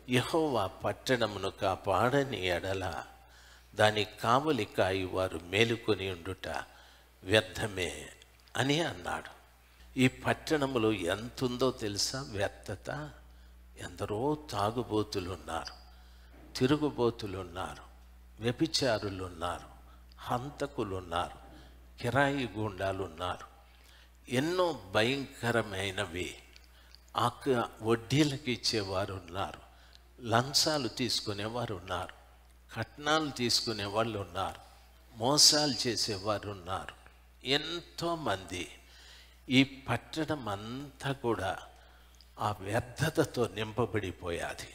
యెహోవా పట్టణమును కాపాడని ఎడల దాని కావలి కాయి వారు మేలుకొని ఉండుట వ్యర్థమే అని అన్నాడు ఈ పట్టణములో ఎంతుందో తెలుసా వ్యర్థత ఎందరో తాగుబోతులు ఉన్నారు తిరుగుబోతులు ఉన్నారు వ్యభిచారులు ఉన్నారు హంతకులు ఉన్నారు కిరాయి గుండాలు ఉన్నారు ఎన్నో భయంకరమైనవి ఆక వడ్డీలకు ఇచ్చేవారు ఉన్నారు లంచాలు తీసుకునేవారు ఉన్నారు కట్నాలు తీసుకునే వాళ్ళు ఉన్నారు మోసాలు చేసేవారు ఉన్నారు ఎంతోమంది ఈ పట్టణం అంతా కూడా ఆ వ్యర్థతతో నింపబడిపోయాది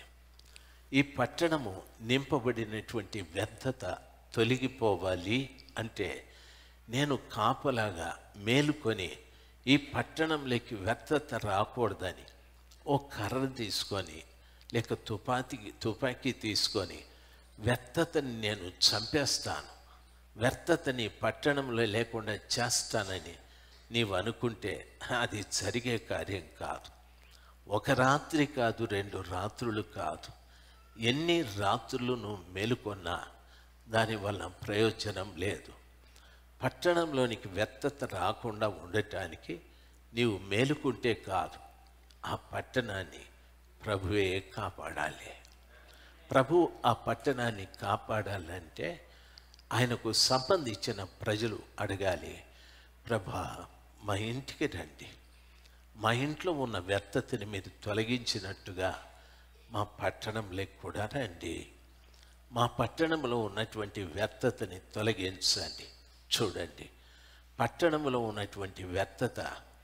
ఈ పట్టణము నింపబడినటువంటి వ్యర్థత తొలగిపోవాలి అంటే నేను కాపలాగా మేలుకొని ఈ పట్టణంలోకి వ్యర్థత రాకూడదని ఓ కర్ర తీసుకొని లేక తుపాకి తుపాకీ తీసుకొని వ్యర్థతని నేను చంపేస్తాను వ్యర్థతని పట్టణంలో లేకుండా చేస్తానని నీవు అనుకుంటే అది జరిగే కార్యం కాదు ఒక రాత్రి కాదు రెండు రాత్రులు కాదు ఎన్ని రాత్రులు నువ్వు మేలుకొన్నా దానివల్ల ప్రయోజనం లేదు పట్టణంలోనికి వ్యర్థత రాకుండా ఉండటానికి నీవు మేలుకుంటే కాదు ఆ పట్టణాన్ని ప్రభువే కాపాడాలి ప్రభు ఆ పట్టణాన్ని కాపాడాలంటే ఆయనకు సంబంధించిన ప్రజలు అడగాలి ప్రభా మా ఇంటికి రండి మా ఇంట్లో ఉన్న వ్యర్థతని మీరు తొలగించినట్టుగా మా పట్టణంలోకి కూడా రండి మా పట్టణంలో ఉన్నటువంటి వ్యర్థతని తొలగించండి చూడండి పట్టణంలో ఉన్నటువంటి వ్యర్థత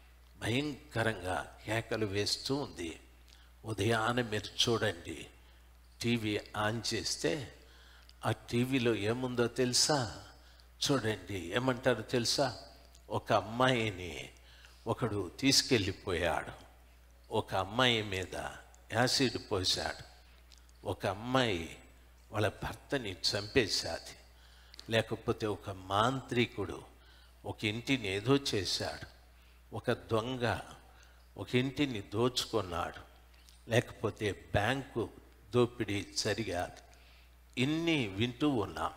భయంకరంగా కేకలు వేస్తూ ఉంది ఉదయాన్నే మీరు చూడండి టీవీ ఆన్ చేస్తే ఆ టీవీలో ఏముందో తెలుసా చూడండి ఏమంటారు తెలుసా ఒక అమ్మాయిని ఒకడు తీసుకెళ్ళిపోయాడు ఒక అమ్మాయి మీద యాసిడ్ పోశాడు ఒక అమ్మాయి వాళ్ళ భర్తని చంపేశాది లేకపోతే ఒక మాంత్రికుడు ఒక ఇంటిని ఏదో చేశాడు ఒక దొంగ ఒక ఇంటిని దోచుకున్నాడు లేకపోతే బ్యాంకు దోపిడీ జరిగాది ఇన్ని వింటూ ఉన్నాం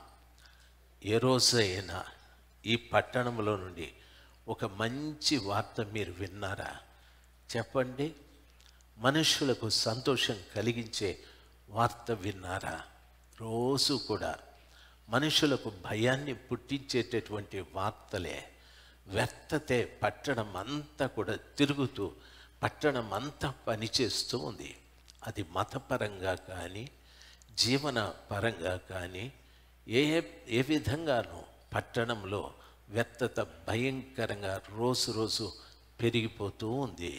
ఏ రోజైనా ఈ పట్టణంలో నుండి ఒక మంచి వార్త మీరు విన్నారా చెప్పండి మనుషులకు సంతోషం కలిగించే వార్త విన్నారా రోజు కూడా మనుషులకు భయాన్ని పుట్టించేటటువంటి వార్తలే వ్యర్థతే పట్టణం అంతా కూడా తిరుగుతూ పట్టణం అంతా పనిచేస్తూ ఉంది అది మతపరంగా కానీ జీవన పరంగా కానీ ఏ ఏ విధంగానూ పట్టణంలో వ్యర్థత భయంకరంగా రోజు రోజు పెరిగిపోతూ ఉంది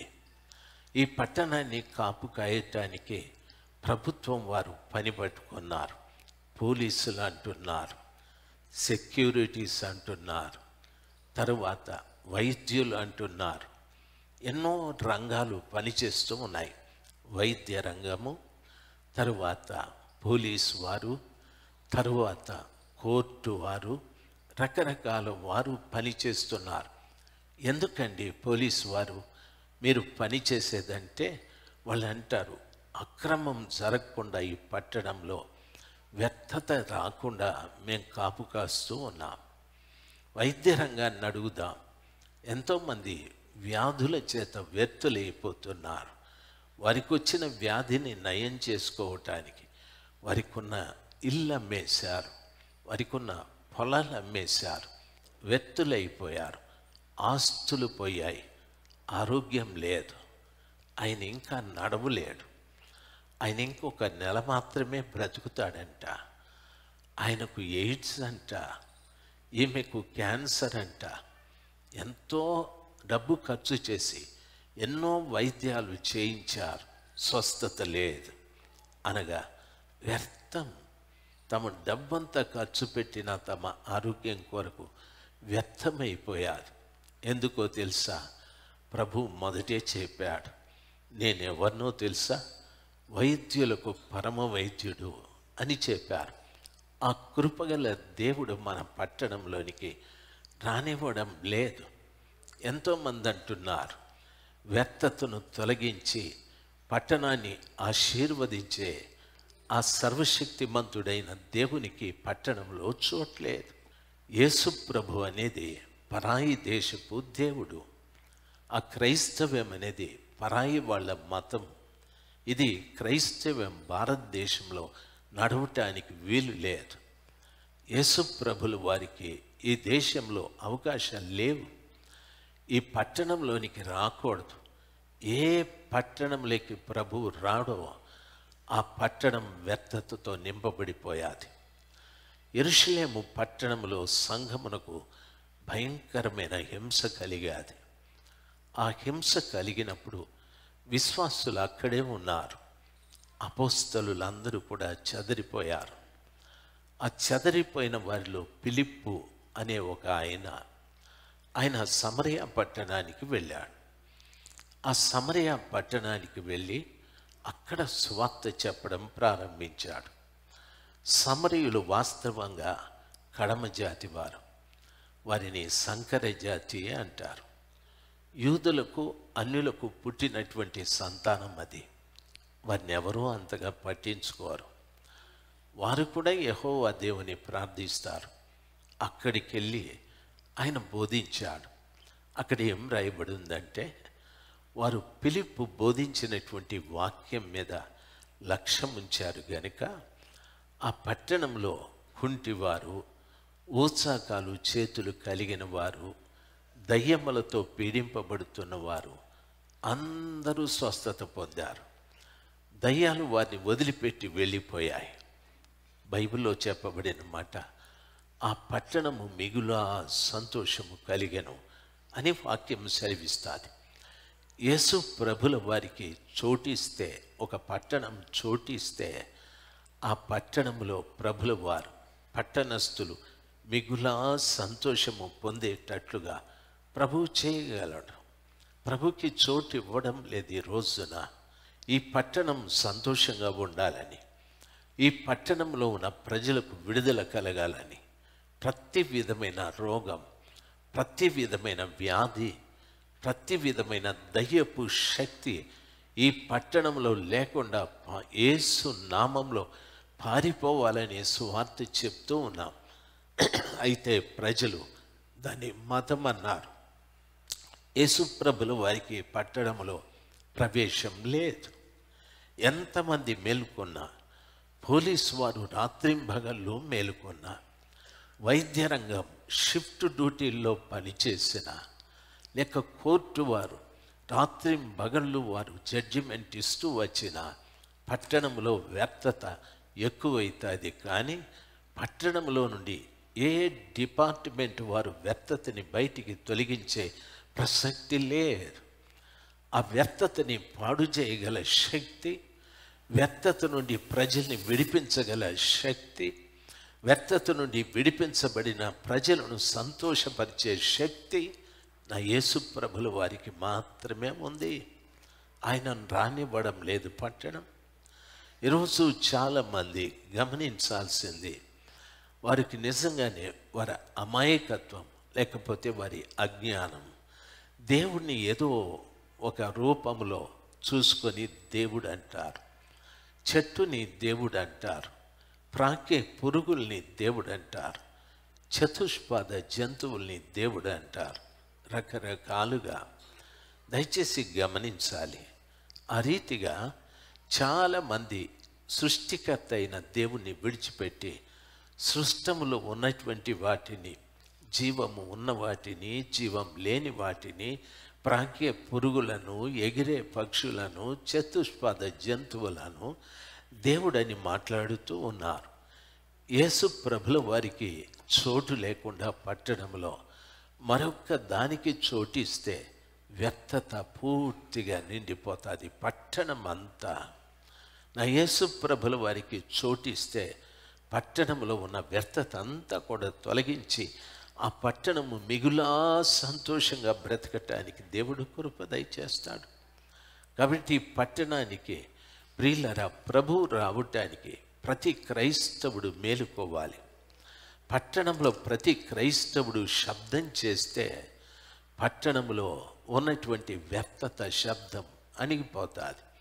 ఈ పట్టణాన్ని కాపు కాయటానికి ప్రభుత్వం వారు పని పట్టుకున్నారు పోలీసులు అంటున్నారు సెక్యూరిటీస్ అంటున్నారు తరువాత వైద్యులు అంటున్నారు ఎన్నో రంగాలు పనిచేస్తూ ఉన్నాయి వైద్య రంగము తరువాత పోలీస్ వారు తరువాత కోర్టు వారు రకరకాల వారు పనిచేస్తున్నారు ఎందుకండి పోలీస్ వారు మీరు పని చేసేదంటే వాళ్ళు అంటారు అక్రమం జరగకుండా ఈ పట్టణంలో వ్యర్థత రాకుండా మేము కాపు కాస్తూ ఉన్నాం వైద్య రంగాన్ని అడుగుదాం ఎంతోమంది వ్యాధుల చేత వ్యర్థులైపోతున్నారు వారికి వచ్చిన వ్యాధిని నయం చేసుకోవటానికి వారికి ఉన్న ఇల్లు అమ్మేశారు వారికి ఉన్న పొలాలు అమ్మేశారు వ్యక్తులైపోయారు ఆస్తులు పోయాయి ఆరోగ్యం లేదు ఆయన ఇంకా నడవలేడు ఆయన ఇంకొక నెల మాత్రమే బ్రతుకుతాడంట ఆయనకు ఎయిడ్స్ అంట ఈమెకు క్యాన్సర్ అంట ఎంతో డబ్బు ఖర్చు చేసి ఎన్నో వైద్యాలు చేయించారు స్వస్థత లేదు అనగా వ్యర్థం తమ డబ్బంతా ఖర్చు పెట్టిన తమ ఆరోగ్యం కొరకు వ్యర్థమైపోయారు ఎందుకో తెలుసా ప్రభు మొదటే చెప్పాడు నేనెవరినో తెలుసా వైద్యులకు పరమ వైద్యుడు అని చెప్పారు ఆ కృపగల దేవుడు మన పట్టణంలోనికి రానివ్వడం లేదు ఎంతోమంది అంటున్నారు వ్యర్థతను తొలగించి పట్టణాన్ని ఆశీర్వదించే ఆ సర్వశక్తిమంతుడైన దేవునికి పట్టణంలో చోట్లేదు యేసు ప్రభు అనేది పరాయి దేశపు దేవుడు ఆ క్రైస్తవ్యం అనేది పరాయి వాళ్ళ మతం ఇది క్రైస్తవ్యం భారతదేశంలో నడవటానికి వీలు లేదు యేసు ప్రభులు వారికి ఈ దేశంలో అవకాశాలు లేవు ఈ పట్టణంలోనికి రాకూడదు ఏ పట్టణంలోకి ప్రభువు రాడో ఆ పట్టణం వ్యర్థతతో నింపబడిపోయాది ఎరుషలేము పట్టణంలో సంఘమునకు భయంకరమైన హింస కలిగాది ఆ హింస కలిగినప్పుడు విశ్వాసులు అక్కడే ఉన్నారు అపోస్తలులందరూ కూడా చెదరిపోయారు ఆ చెదరిపోయిన వారిలో పిలిప్పు అనే ఒక ఆయన ఆయన సమరయ పట్టణానికి వెళ్ళాడు ఆ సమరయ పట్టణానికి వెళ్ళి అక్కడ సువార్త చెప్పడం ప్రారంభించాడు సమరయులు వాస్తవంగా కడమ జాతి వారు వారిని సంకర జాతి అంటారు యూదులకు అన్యులకు పుట్టినటువంటి సంతానం అది వారిని ఎవరూ అంతగా పట్టించుకోరు వారు కూడా యహో దేవుని ప్రార్థిస్తారు అక్కడికి వెళ్ళి ఆయన బోధించాడు అక్కడ ఏం రాయబడి ఉందంటే వారు పిలుపు బోధించినటువంటి వాక్యం మీద లక్ష్యం ఉంచారు గనుక ఆ పట్టణంలో కుంటివారు ఊచాకాలు చేతులు కలిగిన వారు దయ్యములతో పీడింపబడుతున్న వారు అందరూ స్వస్థత పొందారు దయ్యాలు వారిని వదిలిపెట్టి వెళ్ళిపోయాయి బైబిల్లో చెప్పబడిన మాట ఆ పట్టణము మిగులా సంతోషము కలిగెను అని వాక్యం సెలవిస్తుంది యేసు ప్రభుల వారికి చోటిస్తే ఒక పట్టణం చోటిస్తే ఆ పట్టణంలో ప్రభుల వారు పట్టణస్థులు మిగులా సంతోషము పొందేటట్లుగా ప్రభు చేయగలడు ప్రభుకి చోటు ఇవ్వడం లేదు ఈ రోజున ఈ పట్టణం సంతోషంగా ఉండాలని ఈ పట్టణంలో ఉన్న ప్రజలకు విడుదల కలగాలని ప్రతి విధమైన రోగం ప్రతి విధమైన వ్యాధి ప్రతి విధమైన దయ్యపు శక్తి ఈ పట్టణంలో లేకుండా పా- యేసు నామంలో పారిపోవాలని సువార్త చెప్తూ ఉన్నాం అయితే ప్రజలు దాన్ని మతం అన్నారు యేసుప్రభులు వారికి పట్టణంలో ప్రవేశం లేదు ఎంతమంది మేలుకున్నా పోలీసు వారు రాత్రింబగళ్ళు మేలుకున్నా వైద్య రంగం షిఫ్ట్ డ్యూటీల్లో పనిచేసిన లేక కోర్టు వారు రాత్రి బగళ్ళు వారు జడ్జిమెంట్ ఇస్తూ వచ్చిన పట్టణంలో వ్యర్థత ఎక్కువైతుంది కానీ పట్టణంలో నుండి ఏ డిపార్ట్మెంట్ వారు వ్యర్థతని బయటికి తొలగించే ప్రసక్తి లేదు ఆ వ్యర్థతని పాడు చేయగల శక్తి వ్యర్థత నుండి ప్రజల్ని విడిపించగల శక్తి వ్యర్థత నుండి విడిపించబడిన ప్రజలను సంతోషపరిచే శక్తి నా యేసు ప్రభుల వారికి మాత్రమే ఉంది ఆయనను రానివ్వడం లేదు పట్టణం ఈరోజు చాలామంది గమనించాల్సింది వారికి నిజంగానే వారి అమాయకత్వం లేకపోతే వారి అజ్ఞానం దేవుణ్ణి ఏదో ఒక రూపంలో చూసుకొని దేవుడు అంటారు చెట్టుని దేవుడు అంటారు ప్రాకే పురుగుల్ని దేవుడు అంటారు చతుష్పాద జంతువుల్ని దేవుడు అంటారు రకరకాలుగా దయచేసి గమనించాలి ఆ రీతిగా చాలామంది సృష్టికర్త అయిన దేవుణ్ణి విడిచిపెట్టి సృష్టములో ఉన్నటువంటి వాటిని జీవము ఉన్న వాటిని జీవం లేని వాటిని ప్రాగ్య పురుగులను ఎగిరే పక్షులను చతుష్పాద జంతువులను దేవుడని మాట్లాడుతూ ఉన్నారు యేసు ప్రభుల వారికి చోటు లేకుండా పట్టడంలో మరొక దానికి చోటిస్తే వ్యర్థత పూర్తిగా నిండిపోతుంది పట్టణం అంతా నా యేసు ప్రభుల వారికి చోటిస్తే పట్టణంలో ఉన్న వ్యర్థత అంతా కూడా తొలగించి ఆ పట్టణము మిగులా సంతోషంగా బ్రతకటానికి దేవుడు కృప దయచేస్తాడు కాబట్టి ఈ పట్టణానికి ప్రియులరా ప్రభువు రావటానికి ప్రతి క్రైస్తవుడు మేలుకోవాలి పట్టణంలో ప్రతి క్రైస్తవుడు శబ్దం చేస్తే పట్టణంలో ఉన్నటువంటి వ్యర్థత శబ్దం అణిగిపోతుంది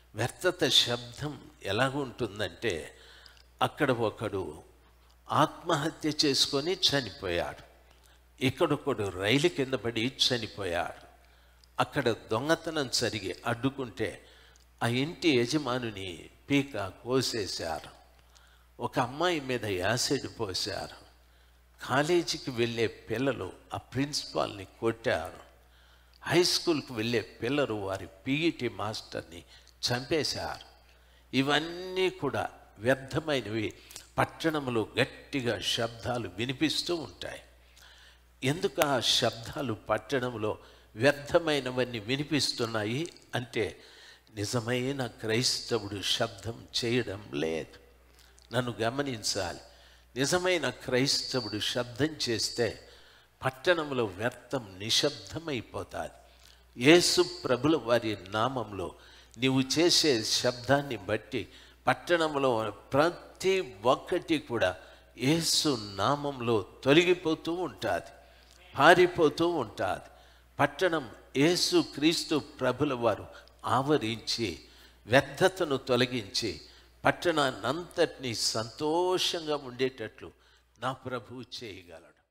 వ్యర్థత శబ్దం ఎలాగుంటుందంటే అక్కడ ఒకడు ఆత్మహత్య చేసుకొని చనిపోయాడు ఇక్కడొకడు రైలు కింద పడి చనిపోయాడు అక్కడ దొంగతనం జరిగి అడ్డుకుంటే ఆ ఇంటి యజమానుని పీక కోసేశారు ఒక అమ్మాయి మీద యాసిడ్ పోశారు కాలేజీకి వెళ్ళే పిల్లలు ఆ ప్రిన్సిపాల్ని కొట్టారు హై స్కూల్కి వెళ్ళే పిల్లలు వారి పీఈటీ మాస్టర్ని చంపేశారు ఇవన్నీ కూడా వ్యర్థమైనవి పట్టణంలో గట్టిగా శబ్దాలు వినిపిస్తూ ఉంటాయి ఎందుకు ఆ శబ్దాలు పట్టణంలో వ్యర్థమైనవన్నీ వినిపిస్తున్నాయి అంటే నిజమైన క్రైస్తవుడు శబ్దం చేయడం లేదు నన్ను గమనించాలి నిజమైన క్రైస్తవుడు శబ్దం చేస్తే పట్టణంలో వ్యర్థం నిశ్శబ్దమైపోతుంది యేసు ప్రభుల వారి నామంలో నీవు చేసే శబ్దాన్ని బట్టి పట్టణంలో ప్రతి ఒక్కటి కూడా యేసు నామంలో తొలగిపోతూ ఉంటుంది పారిపోతూ ఉంటుంది పట్టణం యేసు క్రీస్తు ప్రభుల వారు ఆవరించి వ్యర్థతను తొలగించి పట్టణాన్నంతటినీ సంతోషంగా ఉండేటట్లు నా ప్రభువు చేయగలడు